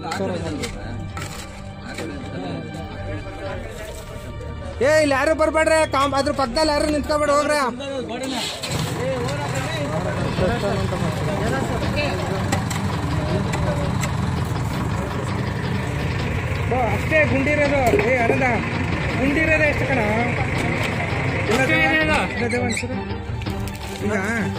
ಏ ಇಲ್ಲಿ ಯಾರು ಬರ್ಬೇಡ್ರಿ ಕಾಮ್ ಅದ್ರ ಪಕ್ಕದಲ್ಲಿ ಯಾರು ನಿಂತ್ಕೊಬೇಡ ಹೋಗ್ರ ಬಾ, ಅಷ್ಟೇ ಗುಂಡಿರೋದು ಏ ಅರದ ಗುಂಡಿರೋದೇ ಎಷ್ಟು ಕಣ ಇಲ್ಲದೆ ಇಲ್ಲದೆ ಒಂದ್ಸರಿ ಈಗ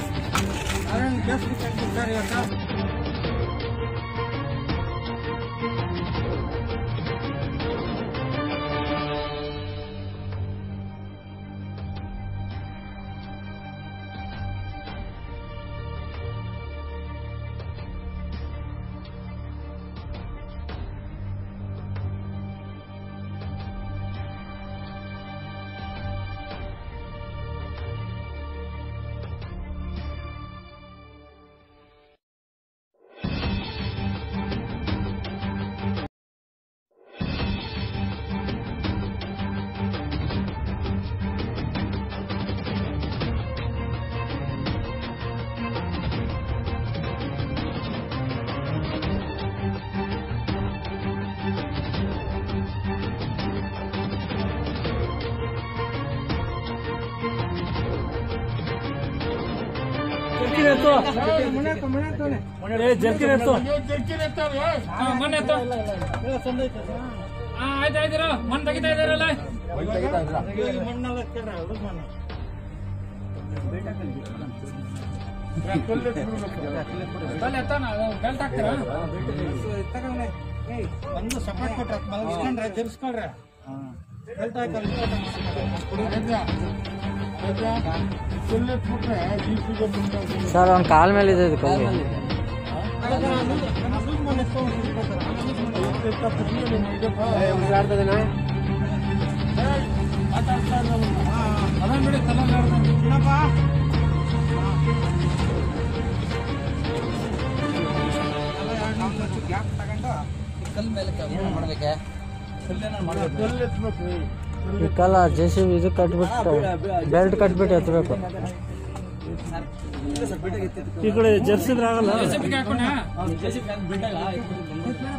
ಆಯ್ತು ಆಯ್ತಿರ ಮಣ್ಣು ತೆಗಿತಾ ಇದಾರಲ್ಲ ತಲೆ ಎತ್ತಾನ ಬೆಲ್ಟ್ ಹಾಕ್ತೀರಾ ಒಂದು ಸಪೋರ್ಟ್ ಕೊಟ್ರೆ ಮಲಗಿಸ್ಕೊಂಡ್ರೆ ಜರ್ಸ್ಕೊಳ್ರೆ ಬೆಲ್ಟ್ ಹಾಕಲ್ಲ ಸರ್ ಅವ್ನ ಕಾಲ್ ಮೇಲೆ ಇದೆ ಇದು ಕಲ್ಲು ಅದನ್ನ ಬಿಡಿ ತಲೆ ಗ್ಯಾಪ್ ತಗೊಂಡು ಈ ಕಲ್ಲ ಜೆ ಸಿ ಬಿ ಇದು ಕಟ್ಬಿಟ್ಟು ಬೆಲ್ಟ್ ಕಟ್ಬಿಟ್ಟು ಎತ್ತಬೇಕು ಈ ಕಡೆ ಜರ್ಸಿದ್ರೆ ಆಗಲ್ಲ ಜೆಸಿಬಿಗೆ ಹಾಕೋಣ